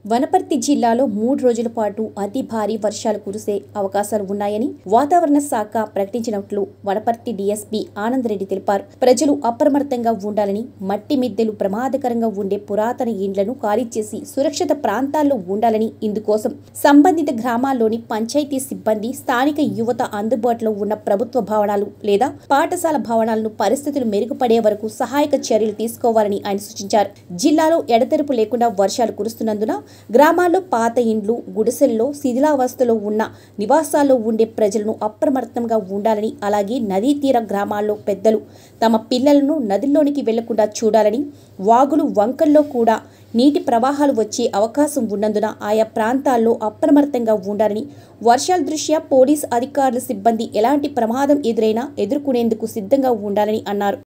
వనపర్తి జిల్లాలో మూడు రోజుల పాటు అతి భారీ వర్షాలు కురిసే అవకాశాలు ఉన్నాయని వాతావరణ శాఖ ప్రకటించినట్లు వనపర్తి డీఎస్పీ ఆనంద్ రెడ్డి తెలిపారు ప్రజలు అప్రమత్తంగా ఉండాలని మట్టి మిద్దెలు ప్రమాదకరంగా ఉండే పురాతన ఇండ్లను ఖాళీ చేసి సురక్షిత ప్రాంతాల్లో ఉండాలని ఇందుకోసం సంబంధిత గ్రామాల్లోని పంచాయతీ సిబ్బంది స్థానిక యువత అందుబాటులో ఉన్న ప్రభుత్వ భవనాలు లేదా పాఠశాల భవనాలను పరిస్థితులు మెరుగుపడే వరకు సహాయక చర్యలు తీసుకోవాలని ఆయన సూచించారు జిల్లాలో ఎడతెరుపు లేకుండా వర్షాలు కురుస్తున్నందున గ్రామాల్లో పాత ఇండ్లు గుడిసెల్లో శిథిలావస్థలో ఉన్న నివాసాల్లో ఉండే ప్రజలను అప్రమత్తంగా ఉండాలని అలాగే నదీ తీర గ్రామాల్లో పెద్దలు తమ పిల్లలను నదిలోనికి వెళ్లకుండా చూడాలని వాగులు వంకల్లో కూడా నీటి ప్రవాహాలు వచ్చే అవకాశం ఉన్నందున ఆయా ప్రాంతాల్లో అప్రమత్తంగా ఉండాలని వర్షాల దృష్ట్యా పోలీస్ అధికారుల సిబ్బంది ఎలాంటి ప్రమాదం ఎదురైనా ఎదుర్కొనేందుకు సిద్ధంగా ఉండాలని అన్నారు